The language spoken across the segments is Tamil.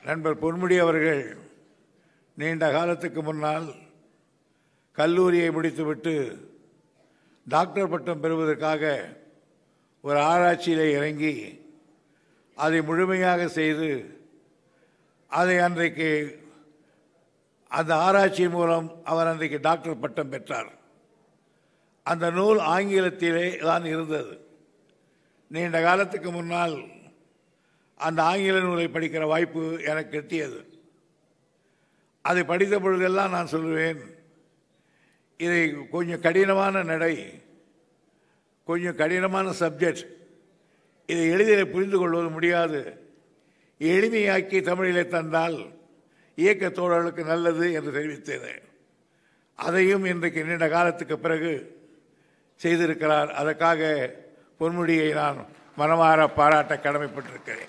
நண்பர் பொன்முடி அவர்கள் நீண்ட காலத்துக்கு முன்னால் கல்லூரியை முடித்துவிட்டு டாக்டர் பட்டம் பெறுவதற்காக ஒரு ஆராய்ச்சியிலே இறங்கி அதை முழுமையாக செய்து அதை அன்றைக்கு அந்த ஆராய்ச்சி மூலம் அவர் அன்றைக்கு டாக்டர் பட்டம் பெற்றார் அந்த நூல் ஆங்கிலத்திலே தான் இருந்தது நீண்ட காலத்துக்கு முன்னால் அந்த ஆங்கில நூலை படிக்கிற வாய்ப்பு எனக்கு கிட்டியது அதை படித்த பொழுதெல்லாம் நான் சொல்லுவேன் இதை கொஞ்சம் கடினமான நடை கொஞ்சம் கடினமான சப்ஜெக்ட் இதை எளிதில் புரிந்து கொள்வது முடியாது எளிமையாக்கி தமிழிலே தந்தால் இயக்க தோழர்களுக்கு நல்லது என்று தெரிவித்தேன் அதையும் இன்றைக்கு நீண்ட காலத்துக்கு பிறகு செய்திருக்கிறார் அதற்காக பொன்முடியை நான் மனமாற பாராட்ட கடமைப்பட்டிருக்கிறேன்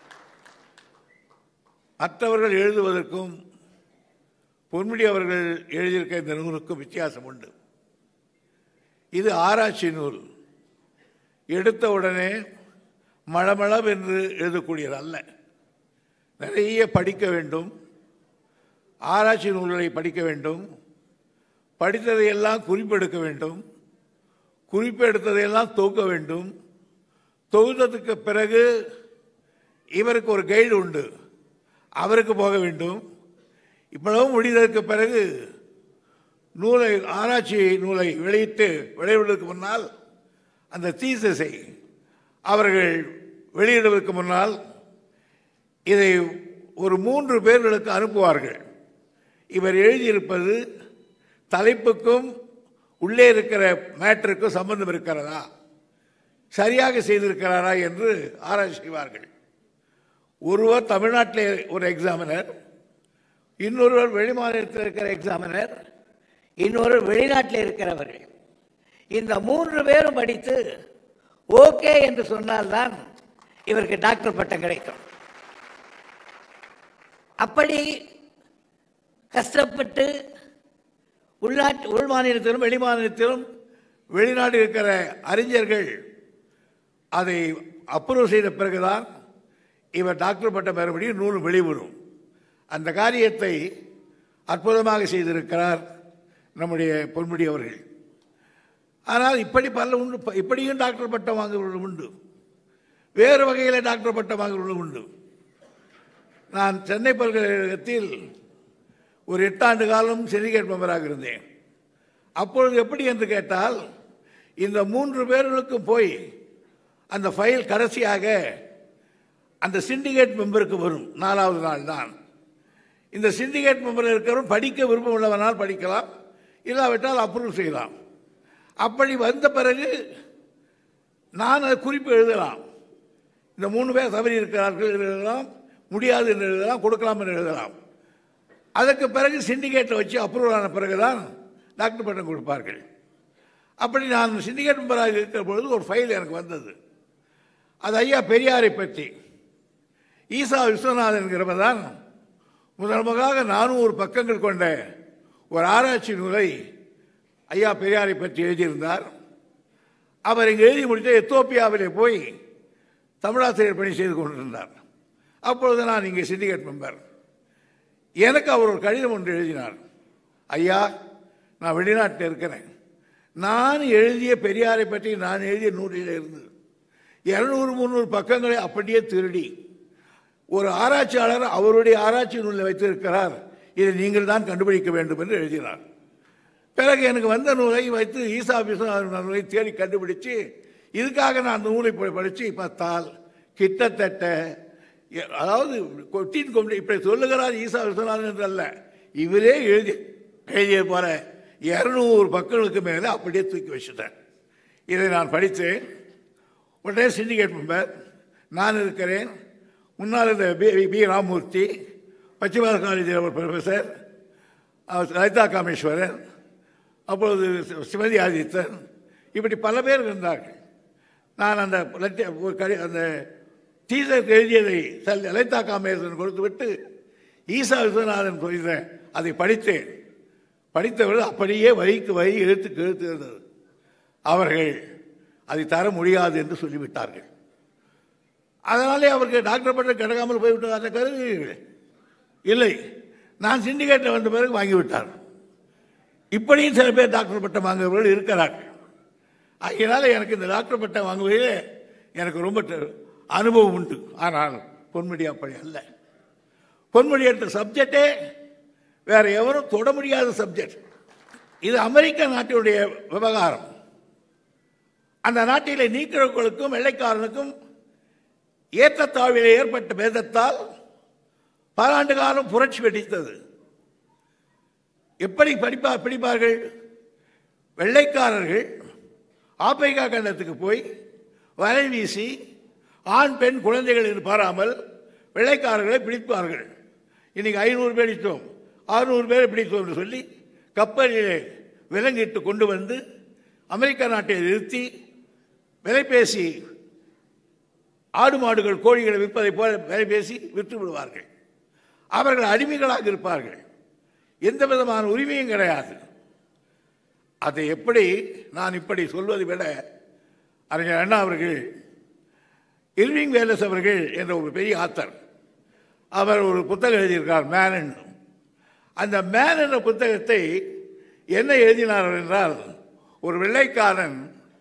மற்றவர்கள் எழுதுவதற்கும் பொன்முடி அவர்கள் எழுதியிருக்க இந்த நூலுக்கும் வித்தியாசம் உண்டு இது ஆராய்ச்சி நூல் எடுத்த உடனே மளமளம் என்று எழுதக்கூடியது அல்ல நிறைய படிக்க வேண்டும் ஆராய்ச்சி நூல்களை படிக்க வேண்டும் படித்ததையெல்லாம் குறிப்பெடுக்க வேண்டும் குறிப்பெடுத்ததையெல்லாம் தொகுக்க வேண்டும் தொகுத்ததுக்கு பிறகு இவருக்கு ஒரு கைடு உண்டு அவருக்கு போக வேண்டும் இவ்வளவு முடிந்ததற்கு பிறகு நூலை ஆராய்ச்சி நூலை வெளியிட்டு வெளியிடுவதற்கு முன்னால் அந்த தீசஸை அவர்கள் வெளியிடுவதற்கு முன்னால் இதை ஒரு மூன்று பேர்களுக்கு அனுப்புவார்கள் இவர் எழுதியிருப்பது தலைப்புக்கும் உள்ளே இருக்கிற மேட்டருக்கும் சம்பந்தம் இருக்கிறதா சரியாக செய்திருக்கிறாரா என்று ஆராய்ச்சி செய்வார்கள் ஒருவர் தமிழ்நாட்டிலே ஒரு எக்ஸாமினர் இன்னொருவர் வெளிமாநிலத்தில் இருக்கிற எக்ஸாமினர் இன்னொரு வெளிநாட்டில் இருக்கிறவர்கள் இந்த மூன்று பேரும் படித்து ஓகே என்று சொன்னால்தான் இவருக்கு டாக்டர் பட்டம் கிடைக்கும் அப்படி கஷ்டப்பட்டு உள்நாட்டு உள் மாநிலத்திலும் வெளி மாநிலத்திலும் வெளிநாடு இருக்கிற அறிஞர்கள் அதை அப்ரூவ் செய்த பிறகுதான் இவர் டாக்டர் பட்டம் பெற முடியும் நூல் வெளிவரும் அந்த காரியத்தை அற்புதமாக செய்திருக்கிறார் நம்முடைய பொன்முடி அவர்கள் ஆனால் இப்படி பல உண்டு இப்படியும் டாக்டர் பட்டம் வாங்குவர்கள் உண்டு வேறு வகையில் டாக்டர் பட்டம் வாங்குவர்கள் உண்டு நான் சென்னை பல்கலைக்கழகத்தில் ஒரு எட்டாண்டு காலம் சிண்டிகேட் மெம்பராக இருந்தேன் அப்பொழுது எப்படி என்று கேட்டால் இந்த மூன்று பேர்களுக்கும் போய் அந்த ஃபைல் கடைசியாக அந்த சிண்டிகேட் மெம்பருக்கு வரும் நாலாவது நாள் தான் இந்த சிண்டிகேட் மெம்பர் இருக்கிறவன் படிக்க விருப்பம் உள்ளவனால் படிக்கலாம் இல்லாவிட்டால் அப்ரூவ் செய்யலாம் அப்படி வந்த பிறகு நான் அதை குறிப்பு எழுதலாம் இந்த மூணு பேர் தவறி இருக்கிறார்கள் என்று எழுதலாம் முடியாது என்று எழுதலாம் கொடுக்கலாம் என்று எழுதலாம் அதற்கு பிறகு சிண்டிகேட்டை வச்சு அப்ரூவல் ஆன பிறகுதான் டாக்டர் பட்டம் கொடுப்பார்கள் அப்படி நான் சிண்டிகேட் மெம்பராக இருக்கிற பொழுது ஒரு ஃபைல் எனக்கு வந்தது அது ஐயா பெரியாரை பற்றி ஈசா விஸ்வநாதன் என்கிறவர் தான் முதல் முதலாக நானூறு பக்கங்கள் கொண்ட ஒரு ஆராய்ச்சி நூலை ஐயா பெரியாரை பற்றி எழுதியிருந்தார் அவர் இங்கே எழுதி முடித்த எத்தோப்பியாவிலே போய் தமிழாசிரியர் பணி செய்து கொண்டிருந்தார் அப்பொழுது நான் இங்கே சிண்டிகேட் மெம்பர் எனக்கு அவர் ஒரு கடிதம் ஒன்று எழுதினார் ஐயா நான் வெளிநாட்டில் இருக்கிறேன் நான் எழுதிய பெரியாரை பற்றி நான் எழுதிய நூலில் இருந்து இருநூறு முந்நூறு பக்கங்களை அப்படியே திருடி ஒரு ஆராய்ச்சியாளர் அவருடைய ஆராய்ச்சி நூலில் வைத்திருக்கிறார் இதை நீங்கள் தான் கண்டுபிடிக்க வேண்டும் என்று எழுதினார் பிறகு எனக்கு வந்த நூலை வைத்து ஈசா விஸ்வநாதன் நூலை தேடி கண்டுபிடிச்சு இதுக்காக நான் அந்த நூலை போய் படித்து பார்த்தால் கிட்டத்தட்ட எ- அதாவது கொட்டின் கொண்டு இப்படி சொல்லுகிறார் ஈசா விஸ்வநாதன் என்று அல்ல இவரே எழுதி எழுதிய போல இரநூறு பக்கங்களுக்கு மேலே அப்படியே தூக்கி வச்சுட்டேன் இதை நான் படித்தேன் உடனே சிண்டிகேட் மெம்பர் நான் இருக்கிறேன் முன்னால் இருந்த பி பி ராமூர்த்தி பச்சிமார் காலேஜில் ஒரு ப்ரொஃபஸர் அவர் லலிதா காமேஸ்வரன் அப்பொழுது சிவதி ஆதித்தன் இப்படி பல பேர் இருந்தார்கள் நான் அந்த லெட்ட- ஒரு கடி அந்த டீசர் எழுதியதை சல் லலிதா காமேஸ்வரன் கொடுத்து விட்டு ஈசா விஸ்வநாதன் குறித்த அதை படித்தேன் படித்தவர்கள் அப்படியே வரிக்கு வரி எழுத்துக்கு எழுத்து இருந்தது அவர்கள் அதை தர முடியாது என்று சொல்லிவிட்டார்கள் அதனாலே அவருக்கு டாக்டர் பட்டம் கிடைக்காமல் போய்விட்டதாக கருதுகிறீர்கள் இல்லை நான் சிண்டிகேட்டில் வந்த பிறகு வாங்கிவிட்டார் இப்படியும் சில பேர் டாக்டர் பட்டம் வாங்குபவர்கள் இருக்கிறார்கள் அதனால எனக்கு இந்த டாக்டர் பட்டம் வாங்குவதில் எனக்கு ரொம்ப ட- அனுபவம் உண்டு ஆனால் பொன்முடி அப்படி அல்ல பொன்முடி என்ற சப்ஜெக்டே வேற எவரும் தொட முடியாத சப்ஜெக்ட் இது அமெரிக்க நாட்டினுடைய விவகாரம் அந்த நாட்டிலே நீக்கிறவர்களுக்கும் வெள்ளைக்காரனுக்கும் ஏற்றத்தாழ்விலே ஏற்பட்ட பேதத்தால் பல ஆண்டு காலம் புரட்சி வெடித்தது எப்படி படிப்பா பிடிப்பார்கள் வெள்ளைக்காரர்கள் ஆப்பிரிக்கா கண்டத்துக்கு போய் வலை வீசி ஆண் பெண் குழந்தைகள் என்று பாராமல் வெள்ளைக்காரர்களை பிடிப்பார்கள் இன்னைக்கு ஐநூறு பேர் பிடித்தோம் அறுநூறு பேரை பிடித்தோம் என்று சொல்லி கப்பலிலே விலங்கிட்டு கொண்டு வந்து அமெரிக்கா நாட்டை நிறுத்தி விலை பேசி ஆடு மாடுகள் கோழிகளை விற்பதை போல விலை பேசி விற்று விடுவார்கள் அவர்கள் அடிமைகளாக இருப்பார்கள் எந்த விதமான உரிமையும் கிடையாது அதை எப்படி நான் இப்படி சொல்வதை விட அறிஞர் அண்ணா அவர்கள் இர்விங் வேலஸ் அவர்கள் என்ற ஒரு பெரிய ஆத்தர் அவர் ஒரு புத்தகம் எழுதியிருக்கார் மேன் என்று அந்த மேன் என்ற புத்தகத்தை என்ன எழுதினார் என்றால் ஒரு வெள்ளைக்காரன்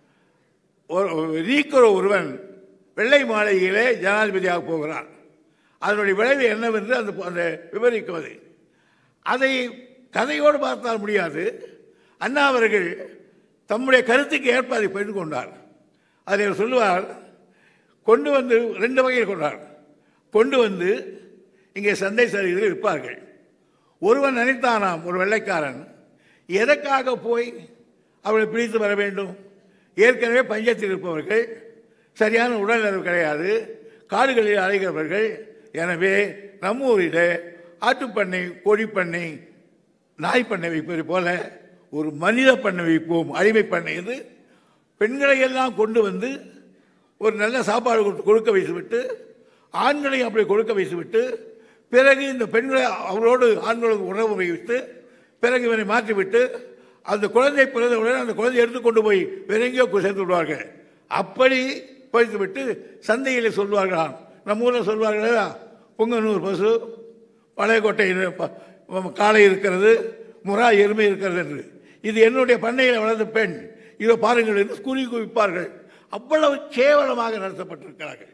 ஒரு ஒரு நீக்கிறோ ஒருவன் வெள்ளை மாளிகையிலே ஜனாதிபதியாக போகிறான் அதனுடைய விளைவு என்னவென்று அந்த அந்த விவரிக்குவது அதை கதையோடு பார்த்தால் முடியாது அண்ணா அவர்கள் தம்முடைய கருத்துக்கு ஏற்ப அதை பெற்று கொண்டார் அதை அவர் சொல்லுவார் கொண்டு வந்து ரெண்டு வகையில் கொண்டார் கொண்டு வந்து இங்கே சந்தை சரிவில் விற்பார்கள் ஒருவன் நினைத்தானாம் ஒரு வெள்ளைக்காரன் எதற்காக போய் அவளை பிடித்து வர வேண்டும் ஏற்கனவே பஞ்சத்தில் இருப்பவர்கள் சரியான உடல்நலம் கிடையாது காடுகளில் அலைகிறவர்கள் எனவே நம்ம ஊரில் ஆட்டுப்பண்ணை கோழிப்பண்ணை நாய் பண்ணை வைப்பது போல ஒரு மனித பண்ணை வைப்போம் அடிமை பண்ணை என்று பெண்களை எல்லாம் கொண்டு வந்து ஒரு நல்ல சாப்பாடு கொடுத்து- கொடுக்க வைத்துவிட்டு ஆண்களையும் அப்படி கொடுக்க வைத்துவிட்டு பிறகு இந்த பெண்களை அவரோடு ஆண்களுக்கு உணவு வைத்து பிறகு இவனை மாற்றிவிட்டு அந்த குழந்தை பிறந்தவுடன் அந்த குழந்தையை எடுத்து கொண்டு போய் வேற எங்கேயோ கு- சேர்த்து விடுவார்கள் அப்படி வைத்துவிட்டு சந்தையில் சொல்வார்களாம் நம்ம ஊரில் சொல்வார்களா புங்கனூர் பசு பழையக்கோட்டை இரு- ப- ம- காளை இருக்கிறது முறா எருமை இருக்கிறது என்று இது என்னுடைய பண்ணையில் வளர்ந்த பெண் இதோ பாருங்கள் என்று கூறி குவிப்பார்கள் அவ்வளவு கேவலமாக நடத்தப்பட்டிருக்கிறார்கள்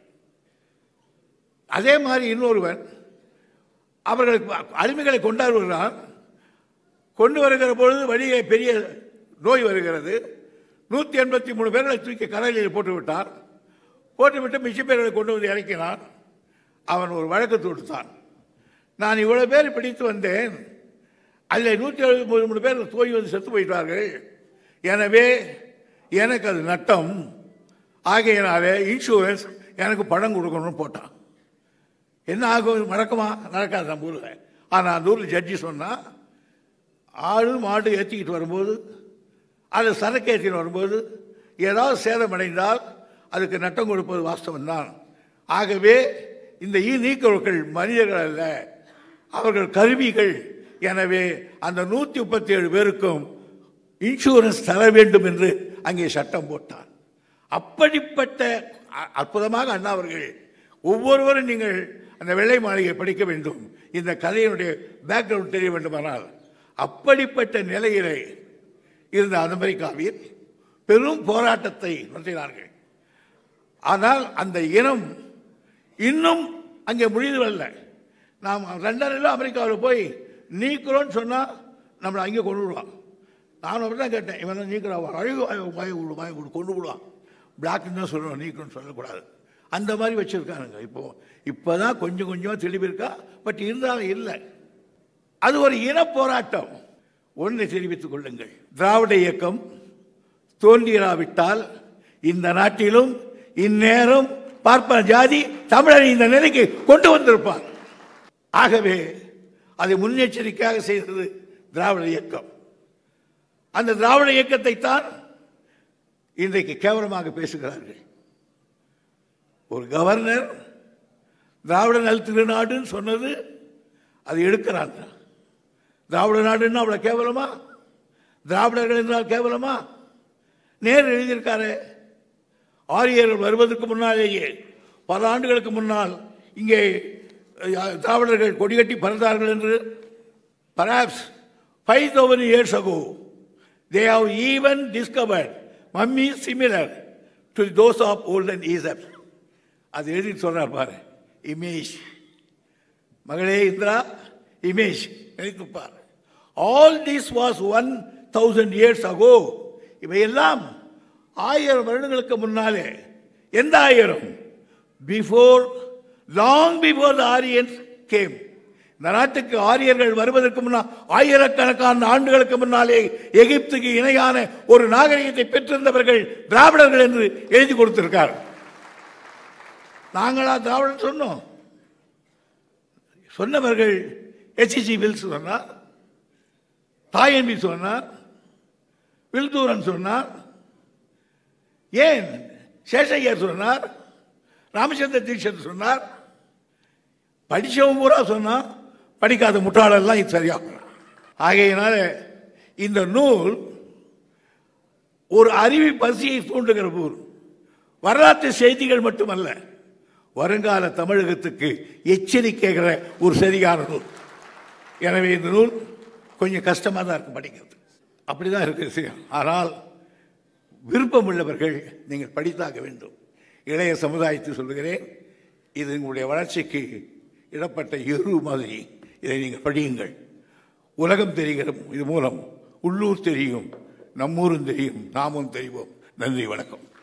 அதே மாதிரி இன்னொருவன் அவர்களுக்கு அடிமைகளை கொண்டாடுகிறான் கொண்டு வருகிற பொழுது வழியே பெரிய நோய் வருகிறது நூற்றி எண்பத்தி மூணு பேர்களை தூக்கி கடலில் போட்டு விட்டான் போட்டுவிட்டு மிச்ச பேர்களை கொண்டு வந்து இறக்கினான் அவன் ஒரு வழக்கு தொடுத்தான் நான் இவ்வளவு பேர் பிடித்து வந்தேன் அதில் நூற்றி எழுபத்தி மூணு பேர் தோய் வந்து செத்து போயிட்டார்கள் எனவே எனக்கு அது நட்டம் ஆகையினாலே இன்சூரன்ஸ் எனக்கு பணம் கொடுக்கணும்னு போட்டான் என்ன ஆகும் நடக்குமா நடக்காது நம்ம ஊரில் ஆனால் அந்த ஊரில் ஜட்ஜி சொன்னால் ஆடு மாடு ஏற்றிக்கிட்டு வரும்போது அது சரக்கு ஏற்றின்னு வரும்போது ஏதாவது சேதம் அடைந்தால் அதுக்கு நட்டம் கொடுப்பது வாஸ்தவம் தான் ஆகவே இந்த ஈ நீக்கவர்கள் மனிதர்கள் அல்ல அவர்கள் கருவிகள் எனவே அந்த நூற்றி முப்பத்தி ஏழு பேருக்கும் இன்சூரன்ஸ் தர வேண்டும் என்று அங்கே சட்டம் போட்டார் அப்படிப்பட்ட அ- அற்புதமாக அண்ணா அவர்கள் ஒவ்வொருவரும் நீங்கள் அந்த வெள்ளை மாளிகை படிக்க வேண்டும் இந்த கதையினுடைய பேக்ரவுண்ட் தெரிய வேண்டுமானால் அப்படிப்பட்ட நிலையிலே இருந்த அமெரிக்காவில் பெரும் போராட்டத்தை நடத்தினார்கள் ஆனால் அந்த இனம் இன்னும் அங்கே முடியவில்லை நாம் லண்டனில் அமெரிக்காவில் போய் நீக்கிறோன்னு சொன்னால் நம்மளை அங்கே கொண்டு விடுவான் நான் அப்படி தான் கேட்டேன் இவன் தான் நீக்கிறான் அழகு வாய விடு வாய விடு கொண்டு விடுவான் பிளாக்னு தான் சொல்லணும் நீக்கணும்னு சொல்லக்கூடாது அந்த மாதிரி வச்சுருக்கானுங்க இப்போ இப்போ தான் கொஞ்சம் கொஞ்சமாக தெளிவு இருக்கா பட் இருந்தாலும் இல்லை அது ஒரு இன போராட்டம் ஒன்றை தெரிவித்துக் கொள்ளுங்கள் திராவிட இயக்கம் தோன்றிராவிட்டால் இந்த நாட்டிலும் இந்நேரம் பார்ப்பன ஜாதி தமிழனை இந்த நிலைக்கு கொண்டு வந்திருப்பான் ஆகவே அதை முன்னெச்சரிக்கையாக செய்தது திராவிட இயக்கம் அந்த திராவிட இயக்கத்தை தான் இன்றைக்கு கேவலமாக பேசுகிறார்கள் ஒரு கவர்னர் திராவிட நல் திருநாடுன்னு சொன்னது அது எடுக்கிறாங்க திராவிட நாடுன்னா அவ்வளோ கேவலமா திராவிடர்கள் என்றால் கேவலமா நேர் எழுதியிருக்காரு ஆரியர்கள் வருவதற்கு முன்னாலேயே பல ஆண்டுகளுக்கு முன்னால் இங்கே அஹ், திராவிடர்கள் கொடிகட்டி பறந்தார்கள் என்று perhaps 5000 years ago they have even discovered mummies similar to those of olden Egypt அது எழுதி சொல்றார் பாரு இமேஜ் மகளே இந்திரா இமேஜ் நினைத்து பார் all this was one thousand years ago இவையெல்லாம் ஆயிரம் வருடங்களுக்கு முன்னாலே எந்த ஆயிரம் before long before the Aryans came இந்த நாட்டுக்கு ஆரியர்கள் வருவதற்கு முன்னால் ஆயிரக்கணக்கான ஆண்டுகளுக்கு முன்னாலே எகிப்துக்கு இணையான ஒரு நாகரிகத்தை பெற்றிருந்தவர்கள் திராவிடர்கள் என்று எழுதி கொடுத்திருக்கார் நாங்களா திராவிடர் சொன்னோம் சொன்னவர்கள் எச்சி வில்ஸ் சொன்னார் தாயன்பி சொன்னார் வில்தூரன் சொன்னார் ஏன் சேஷையர் சொன்னார் ராமச்சந்திர தீட்சத் சொன்னார் படிச்சவன் பூரா சொன்னான் படிக்காத முட்டாளெல்லாம் இது சரியா ஆகையினால இந்த நூல் ஒரு அறிவி பசியை தூண்டுகிற நூல் வரலாற்று செய்திகள் மட்டுமல்ல வருங்கால தமிழகத்துக்கு எச்சரிக்கைகிற ஒரு சரியான நூல் எனவே இந்த நூல் கொஞ்சம் கஷ்டமாக தான் இருக்கும் படிக்கிறது அப்படிதான் இருக்கு விஷயம் ஆனால் விருப்பம் உள்ளவர்கள் நீங்கள் படித்தாக வேண்டும் இளைய சமுதாயத்தை சொல்லுகிறேன் இது உங்களுடைய வளர்ச்சிக்கு இடப்பட்ட எரு மாதிரி இதை நீங்கள் படியுங்கள் உலகம் தெரிகிற இது மூலம் உள்ளூர் தெரியும் நம்மூரும் தெரியும் நாமும் தெரிவோம் நன்றி வணக்கம்